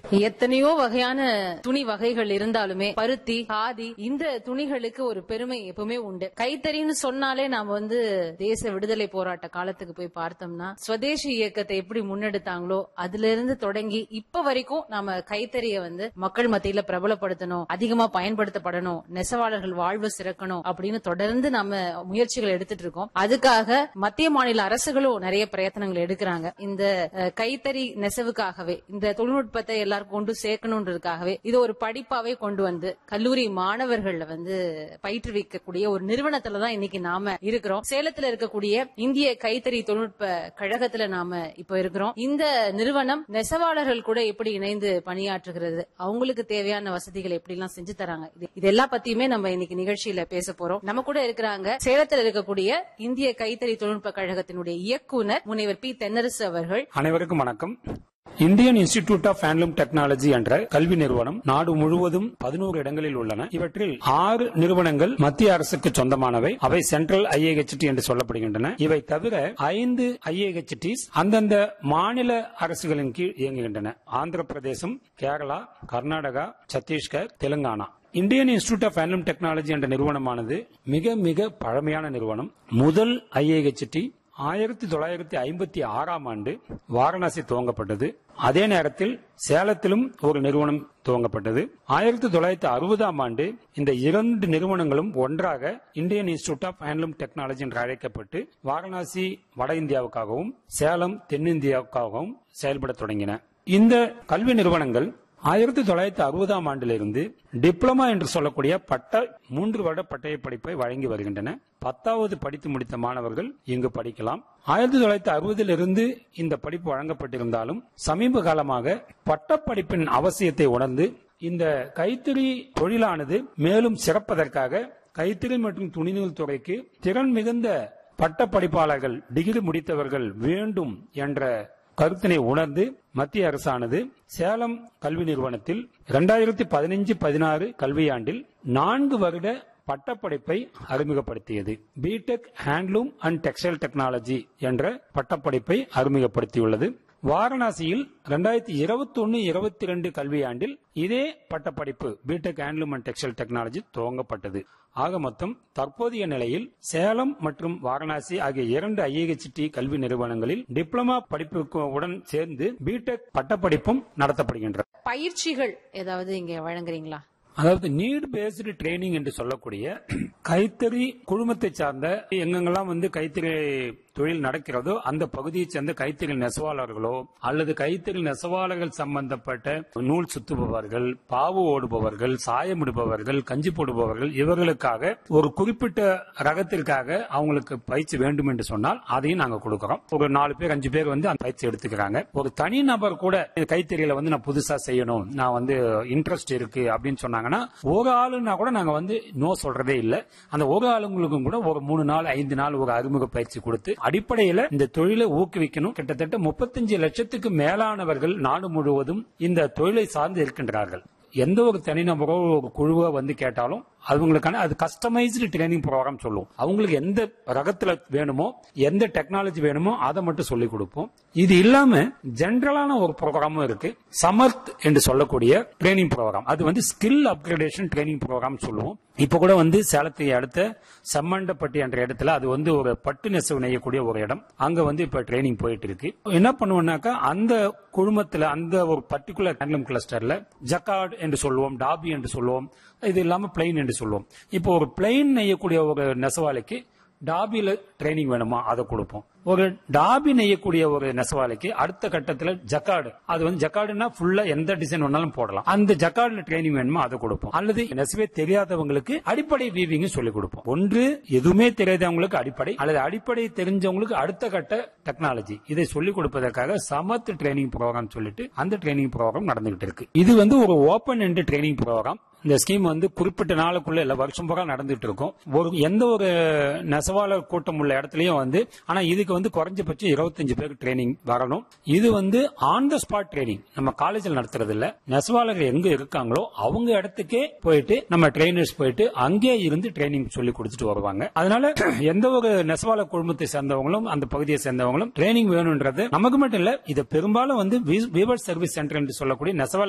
எத்தனையோ வகையான துணி வகைகள் இருந்தாலுமே பருத்தி காதி இந்த துணிகளுக்கு ஒரு பெருமை எப்பவுமே உண்டு கைத்தறின்னு சொன்னாலே நாம வந்து தேச விடுதலை போராட்ட காலத்துக்கு போய் பார்த்தோம்னா ஸ்வதேசி இயக்கத்தை எப்படி முன்னெடுத்தாங்களோ அதுல இருந்து தொடங்கி இப்ப வரைக்கும் நாம கைத்தறிய வந்து மக்கள் மத்தியில பிரபலப்படுத்தணும் அதிகமா பயன்படுத்தப்படணும் நெசவாளர்கள் வாழ்வு சிறக்கணும் அப்படின்னு தொடர்ந்து நாம முயற்சிகள் எடுத்துட்டு இருக்கோம் அதுக்காக மத்திய மாநில அரசுகளும் நிறைய பிரயத்தனங்கள் எடுக்கிறாங்க இந்த அஹ், கைத்தறி நெசவுக்காகவே இந்த தொழில்நுட்பத்தை எல்லாருக்கும் கொண்டு சேர்க்கணுன்றதுக்காகவே இது ஒரு படிப்பாவே கொண்டு வந்து கல்லூரி மாணவர்கள்ல வந்து பயிற்றுவிக்கக்கூடிய ஒரு நிறுவனத்துல தான் இன்னைக்கு நாம இருக்கிறோம் சேலத்துல இருக்கக்கூடிய இந்திய கைத்தறி தொழில்நுட்ப கழகத்துல நாம இப்ப இருக்கிறோம் இந்த நிறுவனம் நெசவாளர்கள் கூட எப்படி இணைந்து பணியாற்றுகிறது அவங்களுக்கு தேவையான வசதிகளை எப்படி எல்லாம் செஞ்சு தராங்க இது- இதெல்லாம் பத்தியுமே நம்ம இன்னைக்கு நிகழ்ச்சியில பேச போறோம் நம்ம கூட இருக்கிறாங்க சேலத்துல இருக்கக்கூடிய இந்திய கைத்தறி தொழில்நுட்ப கழகத்தினுடைய இயக்குனர் முனைவர் பி தென்னரசு அவர்கள் அனைவருக்கும் வணக்கம் Indian Institute of Handloom Technology என்ற கல்வி நிறுவனம் நாடு முழுவதும் பதினோரு இடங்களில் உள்ளன இவற்றில் ஆறு நிறுவனங்கள் மத்திய அரசுக்கு சொந்தமானவை அவை சென்ட்ரல் ஐஏஹெச்டி என்று சொல்லப்படுகின்றன இவை தவிர ஐந்து ஐஏஹெச்டிஸ் அந்தந்த மாநில அரசுகளின் கீழ் இயங்குகின்றன Andhra Pradesh Kerala Karnataka Chhattisgarh Telangana Indian Institute of Handloom Technology என்ற நிறுவனமானது மிக மிக பழமையான நிறுவனம் முதல் ஐஏஹெச்டி ஆயிரத்தி தொள்ளாயிரத்தி ஐம்பத்தி ஆறாம் ஆண்டு வாரணாசி துவங்கப்பட்டது அதே நேரத்தில் சேலத்திலும் ஒரு நிறுவனம் துவங்கப்பட்டது ஆயிரத்தி தொள்ளாயிரத்தி அறுபதாம் ஆண்டு இந்த இரண்டு நிறுவனங்களும் ஒன்றாக Indian Institute of Handloom Technology என்று அழைக்கப்பட்டு வாரணாசி வட இந்தியாவுக்காகவும் சேலம் தென்னிந்தியாவுக்காகவும் செயல்பட தொடங்கின இந்த கல்வி நிறுவனங்கள் ஆயிரத்தி தொள்ளாயிரத்தி அறுபதாம் ஆண்டிலிருந்து டிப்ளமா என்று சொல்லக்கூடிய பட்ட மூன்று வருட பட்டய படிப்பை வழங்கி வருகின்றன பத்தாவது படித்து முடித்த மாணவர்கள் இங்கு படிக்கலாம் ஆயிரத்தி தொள்ளாயிரத்தி அறுபதிலிருந்து இந்த படிப்பு வழங்கப்பட்டிருந்தாலும் சமீப காலமாக பட்டப்படிப்பின் அவசியத்தை உணர்ந்து இந்த கைத்தறி தொழிலானது மேலும் சிறப்பதற்காக கைத்தறி மற்றும் துணிநூல் துறைக்கு திறன் மிகுந்த பட்டப்படிப்பாளர்கள் டிகிரி முடித்தவர்கள் வேண்டும் என்ற கருத்தினை உணர்ந்து மத்திய அரசானது சேலம் கல்வி நிறுவனத்தில் இரண்டாயிரத்தி பதினைஞ்சு பதினாறு கல்வியாண்டில் நான்கு வருட பட்டப்படிப்பை அறிமுகப்படுத்தியது BTech handloom and textile technology என்ற பட்டப்படிப்பை அறிமுகப்படுத்தியுள்ளது வாரணாசியில் இரண்டாயிரத்தி இருபத்தி ஒன்னு இருபத்தி ரெண்டு கல்வியாண்டில் இதே பட்டப்படிப்பு BTech handloom and textile technology துவங்கப்பட்டது ஆக மொத்தம் தற்போதைய நிலையில் சேலம் மற்றும் வாரணாசி ஆகிய இரண்டு ஐஏஹெச்டி கல்வி நிறுவனங்களில் டிப்ளமா படிப்புக்கு உடன் சேர்ந்து பிடெக் பட்டப்படிப்பும் நடத்தப்படுகின்றன பயிற்சிகள் ஏதாவது இங்க வழங்குறீங்களா அதாவது நீட் பேஸ்டு ட்ரைனிங் என்று சொல்லக்கூடிய கைத்தறி குழுமத்தை சார்ந்த எங்கெங்கெல்லாம் வந்து கைத்தறி தொழில் நடக்கிறதோ அந்த பகுதியை சேர்ந்த கைத்தறி நெசவாளர்களோ அல்லது கைத்தறி நெசவாளர்கள் சம்பந்தப்பட்ட நூல் சுத்துபவர்கள் பாவு ஓடுபவர்கள் சாயமிடுபவர்கள் கஞ்சி போடுபவர்கள் இவர்களுக்காக ஒரு குறிப்பிட்ட ரகத்திற்காக அவங்களுக்கு பயிற்சி வேண்டும் என்று சொன்னால் அதையும் நாங்க கொடுக்கிறோம் ஒரு நாலு பேர் அஞ்சு பேர் வந்து அந்த பயிற்சி எடுத்துக்கிறாங்க ஒரு தனி நபர் கூட இந்த கைத்தறியில வந்து நான் புதுசா செய்யணும் நான் வந்து இன்ட்ரெஸ்ட் இருக்கு அப்படின்னு சொன்னாங்கன்னா ஒரு ஆளுன்னா கூட நாங்க வந்து நோ சொல்றதே இல்ல அந்த ஒரு ஆளுங்களுக்கும் கூட ஒரு மூணு நாள் ஐந்து நாள் ஒரு அறிமுக பயிற்சி கொடுத்து அடிப்படையில இந்த தொழிலை ஊக்குவிக்கணும் கிட்டத்தட்ட முப்பத்தஞ்சு லட்சத்துக்கு மேலானவர்கள் நாடு முழுவதும் இந்த தொழிலை சார்ந்து இருக்கின்றார்கள் எந்த ஒரு தனிநபரோ ஒரு குழுவோ வந்து கேட்டாலும் அவங்களுக்கான அது கஸ்டமைஸ்டு ட்ரைனிங் ப்ரோக்ராம் சொல்லுவோம் அவங்களுக்கு எந்த ரகத்துல வேணுமோ எந்த டெக்னாலஜி வேணுமோ அதை மட்டும் சொல்லி கொடுப்போம் இது இல்லாம ஜென்ரலான ஒரு ப்ரோக்ராமும் இருக்கு சமர்த் என்று சொல்லக்கூடிய ட்ரைனிங் ப்ரோக்ராம் அது வந்து ஸ்கில் அப்கிரேடேஷன் ட்ரைனிங் ப்ரோக்ராம் சொல்லுவோம் இப்ப கூட வந்து சேலத்தை அடுத்த செம்மண்டப்பட்டி என்ற இடத்துல அது வந்து ஒரு பட்டு நெசவு நெய்யக்கூடிய ஒரு இடம் அங்க வந்து இப்ப ட்ரைனிங் போயிட்டு இருக்கு என்ன பண்ணுவோம்னாக்கா அந்த குழுமத்துல அந்த ஒரு பர்டிகுலர் ஹேண்ட்லூம் கிளஸ்டர்ல ஜக்கார்டு என்று சொல்லுவோம் டாபி என்று சொல்லுவோம் இது இல்லாம பிளைன் என்று சொல்லுவோம் இப்போ ஒரு பிளைன் நெய்யக்கூடிய ஒரு நெசவாளிக்கு டாபியில ட்ரைனிங் வேணுமா அதை கொடுப்போம் ஒரு டாபி நெய்யக்கூடிய ஒரு நெசவாளிக்கு அடுத்த கட்டத்துல ஜக்கார்டு அது வந்து ஜக்கார்டுனா ஃபுல்லா எந்த டிசைன் வேணாலும் போடலாம் அந்த ஜக்கார்டுல ட்ரைனிங் வேணுமோ அதை கொடுப்போம் அல்லது நெசவே தெரியாதவங்களுக்கு அடிப்படை வீவிங் சொல்லி கொடுப்போம் ஒன்று எதுவுமே தெரியாதவங்களுக்கு அடிப்படை அல்லது அடிப்படை தெரிஞ்சவங்களுக்கு அடுத்த கட்ட டெக்னாலஜி இதை சொல்லிக் கொடுப்பதற்காக சமத் ட்ரைனிங் ப்ரோக்ராம் சொல்லிட்டு அந்த ட்ரைனிங் ப்ரோக்ராம் நடந்துகிட்டு இருக்கு இது வந்து ஒரு ஓபன் எண்ட் ட்ரைனிங் ப்ரோக்ராம் இந்த ஸ்கீம் வந்து குறிப்பிட்ட நாளுக்குள்ள இல்ல வருஷம் பூரா நடந்துட்டு இருக்கும் ஒரு எந்த ஒரு நெசவாளர் கூட்டம் உள்ள இடத்துலயும் வந்து ஆனா இதுக்கு வந்து குறைஞ்சபட்சம் இருபத்தஞ்சு பேருக்கு ட்ரைனிங் வரணும் இது வந்து ஆன் த ஸ்பாட் ட்ரைனிங் நம்ம காலேஜில் நடத்துறது இல்ல நெசவாளர்கள் எங்க இருக்காங்களோ அவங்க இடத்துக்கே போயிட்டு நம்ம ட்ரைனர்ஸ் போயிட்டு அங்கே இருந்து ட்ரைனிங் சொல்லி கொடுத்துட்டு வருவாங்க அதனால எந்த ஒரு நெசவாளர் குழுமத்தை சேர்ந்தவங்களும் அந்த பகுதியை சேர்ந்தவங்களும் ட்ரைனிங் வேணும்ன்றது நமக்கு மட்டும் இல்ல இது பெரும்பாலும் வந்து வீவர் சர்வீஸ் சென்டர் என்று சொல்லக்கூடிய நெசவாளர்